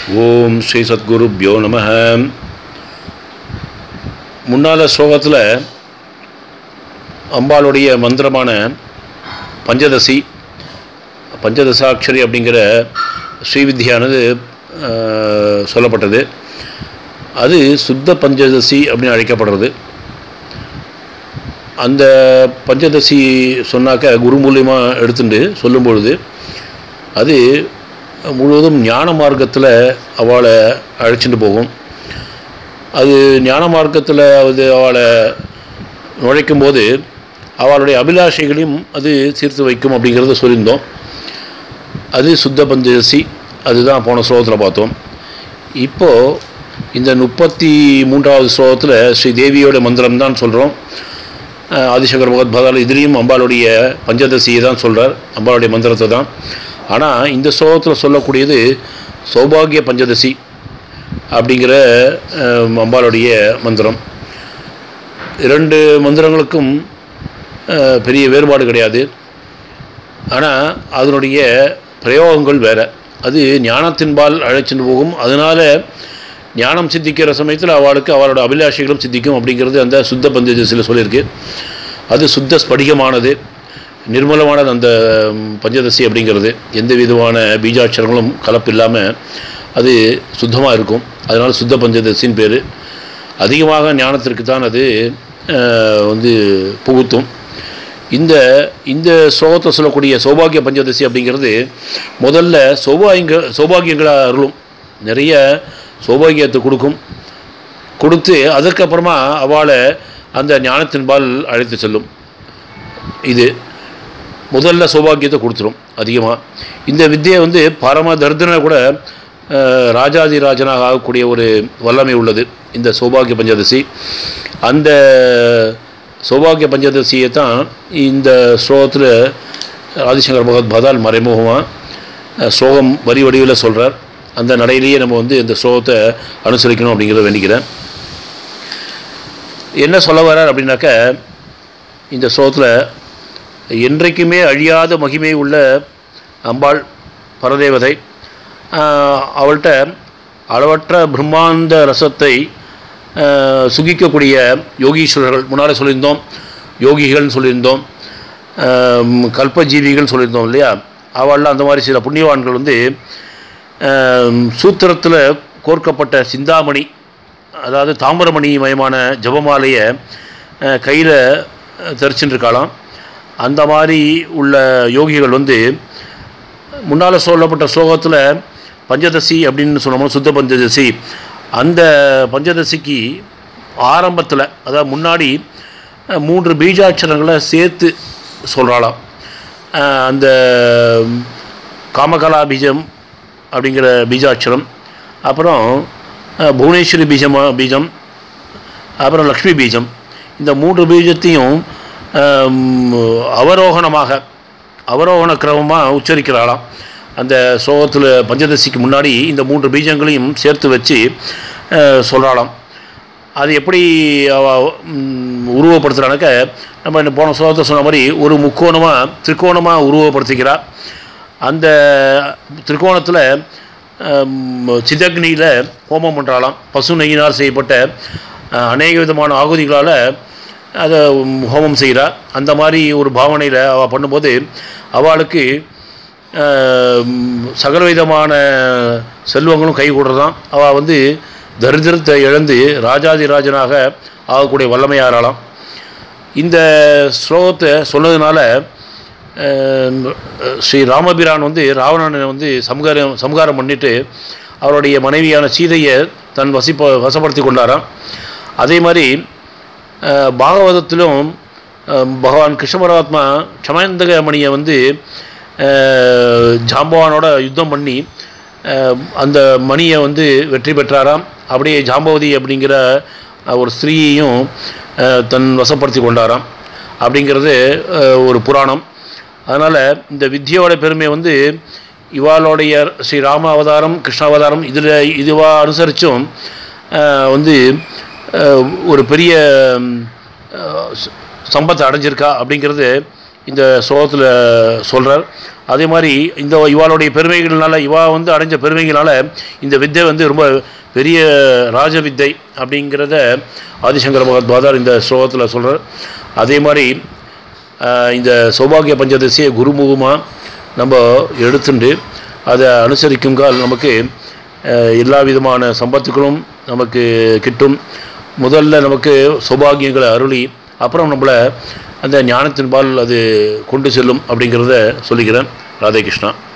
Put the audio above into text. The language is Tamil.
ஓம் ஸ்ரீ சத்குருப்யோ நம முன்னால ஸ்லோகத்தில் அம்பாளுடைய மந்திரமான பஞ்சதசி பஞ்சதசாட்சரி அப்படிங்கிற ஸ்ரீவித்யானது ஆஹ், சொல்லப்பட்டது அது சுத்த பஞ்சதசி அப்படின்னு அழைக்கப்படுறது அந்த பஞ்சதசி சொன்னாக்க குரு மூலியமாக எடுத்துட்டு சொல்லும் பொழுது அது முழுவதும் ஞான மார்க்கத்தில் அவளை அழைச்சிட்டு போகும் அது ஞான மார்க்கத்தில் அது அவளை நுழைக்கும் போது அவளுடைய அபிலாஷைகளையும் அது தீர்த்து வைக்கும் அப்படிங்கிறத சொல்லியிருந்தோம் அது சுத்த பஞ்சதசி அதுதான் போன ஸ்லோகத்தில் பார்த்தோம் இப்போது இந்த முப்பத்தி மூன்றாவது ஸ்லோகத்தில் ஸ்ரீ தேவியோட மந்திரம் தான் சொல்கிறோம் ஆதிசங்கர் பகவத்பாதால் இதுலேயும் அம்பாளுடைய பஞ்சதசியை தான் சொல்கிறார் அம்பாளுடைய மந்திரத்தை தான் ஆனால் இந்த ஸ்லோகத்தில் சொல்லக்கூடியது சௌபாகிய பஞ்சதசி அப்படிங்கிற அஹ், அம்பாளுடைய மந்திரம் இரண்டு மந்திரங்களுக்கும் அஹ், பெரிய வேறுபாடு கிடையாது ஆனால் அதனுடைய பிரயோகங்கள் வேறு அது ஞானத்தின்பால் அழைச்சிட்டு போகும் அதனால் ஞானம் சித்திக்கிற சமயத்தில் அவளுக்கு அவளோட அபிலாஷைகளும் சித்திக்கும் அப்படிங்கிறது அந்த சுத்த பஞ்சதசியில் சொல்லியிருக்கு அது சுத்த ஸ்படிகமானது நிர்மலமானது அந்த ம், பஞ்சதசி அப்படிங்கிறது எந்த விதமான பீஜாட்சரங்களும் கலப்பு இல்லாமல் அது சுத்தமாக இருக்கும் அதனால் சுத்த பஞ்சதசின்னு பேர் அதிகமாக ஞானத்திற்கு தான் அது அஹ், வந்து புகுத்தும் இந்த இந்த ஸ்லோகத்தில் சொல்லக்கூடிய சௌபாகிய பஞ்சதசி அப்படிங்கிறது முதல்ல சௌபாகிய சௌபாகியங்களை அருளும் நிறைய சௌபாகியத்தை கொடுக்கும் கொடுத்து அதற்கப்புறமா அவளை அந்த ஞானத்தின்பால் அழைத்து செல்லும் இது முதல்ல சௌபாகியத்தை கொடுத்துரும் அதிகமாக இந்த வித்தியை வந்து பரம தர்தனை கூட அஹ், ராஜாதிராஜனாக ஆகக்கூடிய ஒரு வல்லமை உள்ளது இந்த சௌபாகிய பஞ்சதசி அந்த சௌபாகிய பஞ்சதசியை தான் இந்த ஸ்லோகத்தில் ஆதிசங்கர் பகவத்பாதால் மறைமுகமாக ஸ்லோகம் வரி வடிவில் சொல்கிறார் அந்த நடையிலேயே நம்ம வந்து இந்த ஸ்லோகத்தை அனுசரிக்கணும் அப்படிங்கிறத வேண்டிக்கிறேன் என்ன சொல்ல வர்றார் அப்படின்னாக்க இந்த ஸ்லோகத்தில் என்றைக்குமே அழியாத மகிமை உள்ள அம்பாள் பரதேவதை ஆஹ், அவள்கிட்ட அளவற்ற பிரம்மாண்ட ரசத்தை ஆஹ், சுகிக்கக்கூடிய யோகீஸ்வரர்கள் முன்னாலே சொல்லியிருந்தோம் யோகிகள்னு சொல்லியிருந்தோம் ஆம், கல்பஜீவிகள் சொல்லியிருந்தோம் இல்லையா அவள்லாம் அந்த மாதிரி சில புண்ணியவான்கள் வந்து சூத்திரத்தில் கோர்க்கப்பட்ட சிந்தாமணி அதாவது தாமிரமணி மயமான ஜபமாலையை கையில் தரிச்சுட்டு இருக்காளாம் அந்த மாதிரி உள்ள யோகிகள் வந்து முன்னால் சொல்லப்பட்ட ஸ்லோகத்தில் பஞ்சதசி அப்படின்னு சொன்னோம்னா சுத்த பஞ்சதசி அந்த பஞ்சதசிக்கு ஆரம்பத்தில் அதாவது முன்னாடி அஹ், மூன்று பீஜாட்சரங்களை சேர்த்து சொல்கிறாளாம் அஹ், அந்த காமகலா பீஜம் அப்படிங்கிற பீஜாட்சரம் அப்புறம் அஹ், புவனேஸ்வரி பீஜமா பீஜம் அப்புறம் லக்ஷ்மி பீஜம் இந்த மூன்று பீஜத்தையும் ஆம், அவரோகணமாக அவரோகண கிரமமாக உச்சரிக்கிறாளாம் அந்த ஸ்லோகத்தில் பஞ்சதசிக்கு முன்னாடி இந்த மூன்று பீஜங்களையும் சேர்த்து வச்சு அஹ், சொல்கிறாளாம் அது எப்படி அவ ம், உருவப்படுத்துகிறானாக்க நம்ம இந்த போன ஸ்லோகத்தை சொன்ன மாதிரி ஒரு முக்கோணமாக திரிகோணமாக உருவப்படுத்திக்கிறா அந்த திரிகோணத்தில் சிதக்னியில் ஹோமம் பண்ணுறாளாம் பசு நெய்யினால் செய்யப்பட்ட அஹ், அநேக விதமான ஆகுதிகளால் அதை ம், ஹோமம் செய்கிறா அந்த மாதிரி ஒரு பாவனையில் அவள் பண்ணும்போது அவளுக்கு அஹ், ம், சகலவிதமான செல்வங்களும் கை கூடுறதாம் அவள் வந்து தரித்திரத்தை இழந்து ராஜாதிராஜனாக ஆகக்கூடிய வல்லமையாராலாம் இந்த ஸ்லோகத்தை சொன்னதுனால அஹ், ஸ்ரீ ராமபிரான் வந்து ராவணனை வந்து சம்ஹாரம் சம்ஹாரம் பண்ணிட்டு அவருடைய மனைவியான சீதையை தன் வசிப்ப வசப்படுத்தி கொண்டாராம் அதே மாதிரி அஹ், பாகவதத்திலும் அஹ், பகவான் கிருஷ்ண பரமாத்மா க்ஷமேந்தக மணியை வந்து அஹ், ஜாம்பவானோட யுத்தம் பண்ணி அஹ், அந்த மணியை வந்து வெற்றி பெற்றாராம் அப்படியே ஜாம்பவதி அப்படிங்கிற அஹ், ஒரு ஸ்திரீயையும் அஹ், தன் வசப்படுத்தி கொண்டாராம் அப்படிங்கிறது அஹ், ஒரு புராணம் அதனால் இந்த வித்யோட பெருமை வந்து இவாளுடைய ஸ்ரீ ராம அவதாரம் கிருஷ்ண அவதாரம் இதில் இதுவா அனுசரித்தும் வந்து அஹ், ஒரு பெரிய ம், அஹ், ச- சம்பத்தை அடைஞ்சிருக்கா அப்படிங்கிறது இந்த ஸ்லோகத்தில் சொல்கிறார் அதே மாதிரி இந்த இவாளுடைய பெருமைகள்னால இவா வந்து அடைஞ்ச பெருமைகளால் இந்த வித்தை வந்து ரொம்ப பெரிய ராஜ வித்தை அப்படிங்கிறத ஆதிசங்கர பகவத்பாதார் இந்த ஸ்லோகத்தில் சொல்கிறார் அதே மாதிரி ஆஹ், இந்த சௌபாகிய பஞ்சதசியை குருமுகமாக நம்ம எடுத்துண்டு அதை அனுசரிக்கும் கால் நமக்கு ஆஹ், எல்லா விதமான சம்பத்துகளும் நமக்கு கிட்டும் முதல்ல நமக்கு சௌபாகியங்களை அருளி அப்புறம் நம்மளை அந்த ஞானத்தின்பால் அது கொண்டு செல்லும் அப்படிங்கிறத சொல்லிக்கிறேன் ராதே கிருஷ்ணா